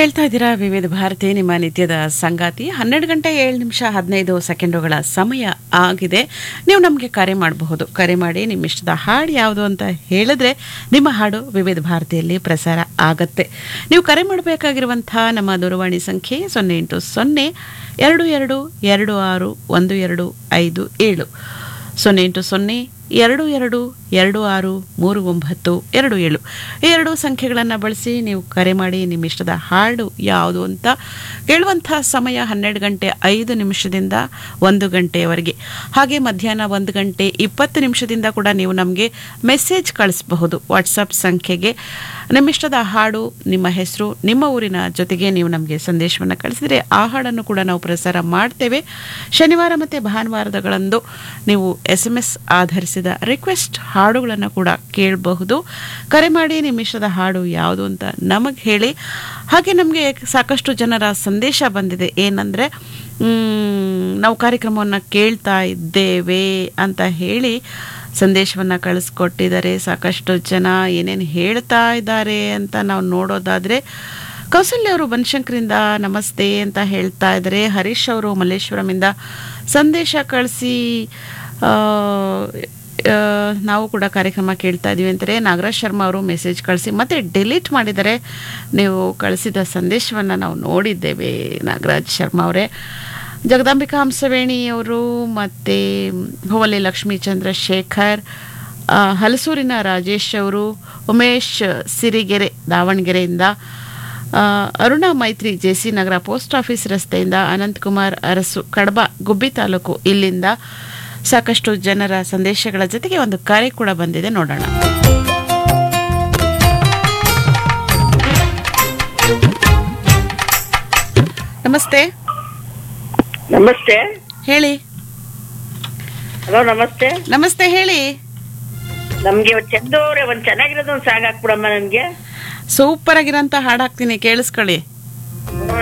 ಕೇಳ್ತಾ ಇದ್ದೀರಾ ವಿವಿಧ ಭಾರತಿ ನಿಮ್ಮ ನಿತ್ಯದ ಸಂಗಾತಿ ಹನ್ನೆರಡು ಗಂಟೆ ಏಳು ನಿಮಿಷ ಹದಿನೈದು ಸೆಕೆಂಡುಗಳ ಸಮಯ ಆಗಿದೆ ನೀವು ನಮಗೆ ಕರೆ ಮಾಡಬಹುದು ಕರೆ ಮಾಡಿ ನಿಮ್ಮ ಇಷ್ಟದ ಹಾಡು ಯಾವುದು ಅಂತ ಹೇಳಿದ್ರೆ ನಿಮ್ಮ ಹಾಡು ವಿವಿಧ ಭಾರತಿಯಲ್ಲಿ ಪ್ರಸಾರ ಆಗತ್ತೆ ನೀವು ಕರೆ ಮಾಡಬೇಕಾಗಿರುವಂಥ ನಮ್ಮ ದೂರವಾಣಿ ಸಂಖ್ಯೆ ಸೊನ್ನೆ ಎಂಟು ಸೊನ್ನೆ ಎರಡು ಎರಡು ಎರಡು ಆರು ಒಂದು ಎರಡು ಐದು ಏಳು ಸೊನ್ನೆ ಎಂಟು ಸೊನ್ನೆ ಎರಡು ಎರಡು ಎರಡು ಆರು ಮೂರು ಒಂಬತ್ತು ಎರಡು ಏಳು ಈ ಎರಡು ಸಂಖ್ಯೆಗಳನ್ನು ಬಳಸಿ ನೀವು ಕರೆ ಮಾಡಿ ನಿಮ್ಮ ಇಷ್ಟದ ಹಾಡು ಯಾವುದು ಅಂತ ಕೇಳುವಂಥ ಸಮಯ ಹನ್ನೆರಡು ಗಂಟೆ ಐದು ನಿಮಿಷದಿಂದ ಒಂದು ಗಂಟೆಯವರೆಗೆ ಹಾಗೆ ಮಧ್ಯಾಹ್ನ ಒಂದು ಗಂಟೆ ಇಪ್ಪತ್ತು ನಿಮಿಷದಿಂದ ಕೂಡ ನೀವು ನಮಗೆ ಮೆಸೇಜ್ ಕಳಿಸಬಹುದು ವಾಟ್ಸಪ್ ಸಂಖ್ಯೆಗೆ ನಿಮ್ಮಿಷ್ಟದ ಹಾಡು ನಿಮ್ಮ ಹೆಸರು ನಿಮ್ಮ ಊರಿನ ಜೊತೆಗೆ ನೀವು ನಮಗೆ ಸಂದೇಶವನ್ನು ಕಳಿಸಿದರೆ ಆ ಹಾಡನ್ನು ಕೂಡ ನಾವು ಪ್ರಸಾರ ಮಾಡ್ತೇವೆ ಶನಿವಾರ ಮತ್ತು ಭಾನುವಾರದಗಳಂದು ನೀವು ಎಸ್ ಎಮ್ ಎಸ್ ಆಧರಿಸಿದ ರಿಕ್ವೆಸ್ಟ್ ಹಾಡುಗಳನ್ನು ಕೂಡ ಕೇಳಬಹುದು ಕರೆ ಮಾಡಿ ನಿಮ್ಮ ಇಷ್ಟದ ಹಾಡು ಯಾವುದು ಅಂತ ನಮಗೆ ಹೇಳಿ ಹಾಗೆ ನಮಗೆ ಸಾಕಷ್ಟು ಜನರ ಸಂದೇಶ ಬಂದಿದೆ ಏನಂದರೆ ನಾವು ಕಾರ್ಯಕ್ರಮವನ್ನು ಕೇಳ್ತಾ ಇದ್ದೇವೆ ಅಂತ ಹೇಳಿ ಸಂದೇಶವನ್ನು ಕಳಿಸ್ಕೊಟ್ಟಿದ್ದಾರೆ ಸಾಕಷ್ಟು ಜನ ಏನೇನು ಹೇಳ್ತಾ ಇದ್ದಾರೆ ಅಂತ ನಾವು ನೋಡೋದಾದರೆ ಕೌಸಲ್ಯ ಅವರು ಬನಶಂಕರಿಂದ ನಮಸ್ತೆ ಅಂತ ಹೇಳ್ತಾ ಇದ್ದಾರೆ ಹರೀಶ್ ಅವರು ಮಲ್ಲೇಶ್ವರಮಿಂದ ಸಂದೇಶ ಕಳಿಸಿ ನಾವು ಕೂಡ ಕಾರ್ಯಕ್ರಮ ಕೇಳ್ತಾ ಇದ್ದೀವಿ ಅಂತಾರೆ ನಾಗರಾಜ್ ಶರ್ಮಾ ಅವರು ಮೆಸೇಜ್ ಕಳಿಸಿ ಮತ್ತೆ ಡಿಲೀಟ್ ಮಾಡಿದರೆ ನೀವು ಕಳಿಸಿದ ಸಂದೇಶವನ್ನು ನಾವು ನೋಡಿದ್ದೇವೆ ನಾಗರಾಜ್ ಶರ್ಮಾ ಅವರೇ ಜಗದಾಂಬಿಕಾ ಹಂಸವೇಣಿ ಅವರು ಮತ್ತು ಭುವಲಿ ಲಕ್ಷ್ಮೀ ಚಂದ್ರಶೇಖರ್ ಹಲಸೂರಿನ ರಾಜೇಶ್ ಅವರು ಉಮೇಶ್ ಸಿರಿಗೆರೆ ದಾವಣಗೆರೆಯಿಂದ Aruna Maitri J C Nagar post office ರಸ್ತೆಯಿಂದ ಅನಂತಕುಮಾರ್ ಅರಸು ಕಡಬ ಗುಬ್ಬಿ ತಾಲೂಕು ಇಲ್ಲಿಂದ ಸಾಕಷ್ಟು ಜನರ ಸಂದೇಶಗಳ ಜೊತೆಗೆ ಒಂದು ಕರೆ ಕೂಡ ಬಂದಿದೆ ನೋಡೋಣ ನಮಸ್ತೆ ನಮಸ್ತೆ ಹೇಳಿ ಹಲೋ ನಮಸ್ತೆ ನಮಸ್ತೆ ಹೇಳಿ ನಮ್ಗೆ ಇವತ್ತು ಚಂದು ಅವ್ರೆ ಒಂದ್ ಚೆನ್ನಾಗಿರೋದು ಒಂದ್ ಸಾಂಗ್ ಹಾಕ್ಬಿಡಮ್ಮ ನನ್ಗೆ ಸೂಪರ್ ಆಗಿರೋಂಥ ಹಾಡು ಹಾಕ್ತೀನಿ ಕೇಳಿಸ್ಕೊಳ್ಳಿ